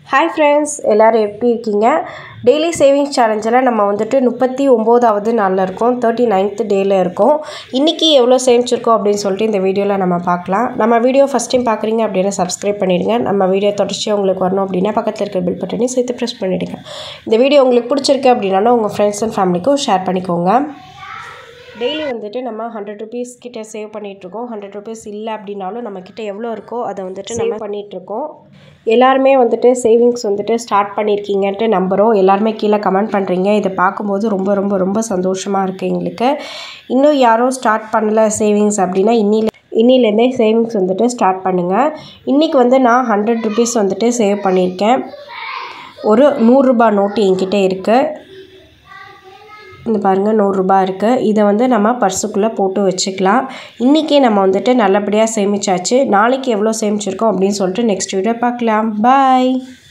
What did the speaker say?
hi friends எல்லோரும் எப்படி இருக்கீங்க டெய்லி சேவிங்ஸ் சேலஞ்சில் நம்ம வந்துட்டு முப்பத்தி ஒம்போதாவது நாளில் இருக்கோம் தேர்ட்டி நைன்த்து டேயில் இருக்கோம் இன்றைக்கி எவ்வளோ சேமிச்சிருக்கோம் அப்படின்னு சொல்லிட்டு இந்த வீடியோவில் நம்ம பார்க்கலாம் நம்ம வீடியோ ஃபஸ்ட் டைம் பார்க்குறீங்க அப்படின்னா சப்ஸ்கிரைப் பண்ணிவிடுங்க நம்ம வீடியோ தொடர்ச்சியாக உங்களுக்கு வரணும் அப்படின்னா பக்கத்தில் இருக்கிற பில் பட்டனையும் சேர்த்து ப்ரெஸ் பண்ணிவிடுங்க இந்த வீடியோ உங்களுக்கு பிடிச்சிருக்கு அப்படின்னா உங்கள் ஃப்ரெண்ட்ஸ் அண்ட் ஃபேமிலிக்கும் ஷேர் பண்ணிக்கோங்க டெய்லி வந்துட்டு நம்ம ஹண்ட்ரட் ருபீஸ் கிட்ட சேவ் பண்ணிகிட்ருக்கோம் ஹண்ட்ரட் ருபீஸ் இல்லை அப்படின்னாலும் நம்மக்கிட்ட எவ்வளோ இருக்கோ அதை வந்துட்டு நம்ம பண்ணிகிட்ருக்கோம் எல்லாருமே வந்துட்டு சேவிங்ஸ் வந்துட்டு ஸ்டார்ட் பண்ணியிருக்கீங்கன்ட்டு நம்புகிறோம் எல்லாருமே கீழே கமெண்ட் பண்ணுறீங்க இதை பார்க்கும்போது ரொம்ப ரொம்ப ரொம்ப சந்தோஷமாக இருக்குது எங்களுக்கு இன்னும் யாரும் ஸ்டார்ட் பண்ணல சேவிங்ஸ் அப்படின்னா இன்னில இன்னிலேருந்தே சேவிங்ஸ் வந்துட்டு ஸ்டார்ட் பண்ணுங்கள் இன்றைக்கி வந்து நான் ஹண்ட்ரட் ருபீஸ் வந்துட்டு சேவ் பண்ணியிருக்கேன் ஒரு நூறுரூபா நோட்டு என்கிட்ட இருக்குது இந்த பாருங்கள் நூறுரூபா இருக்குது இதை வந்து நம்ம பர்ஸுக்குள்ளே போட்டு வச்சுக்கலாம் இன்றைக்கே நம்ம வந்துட்டு நல்லபடியாக சேமிச்சாச்சு நாளைக்கு எவ்வளோ சேமிச்சிருக்கோம் அப்படின்னு சொல்லிட்டு நெக்ஸ்ட் வீடியோ பார்க்கலாம் பாய்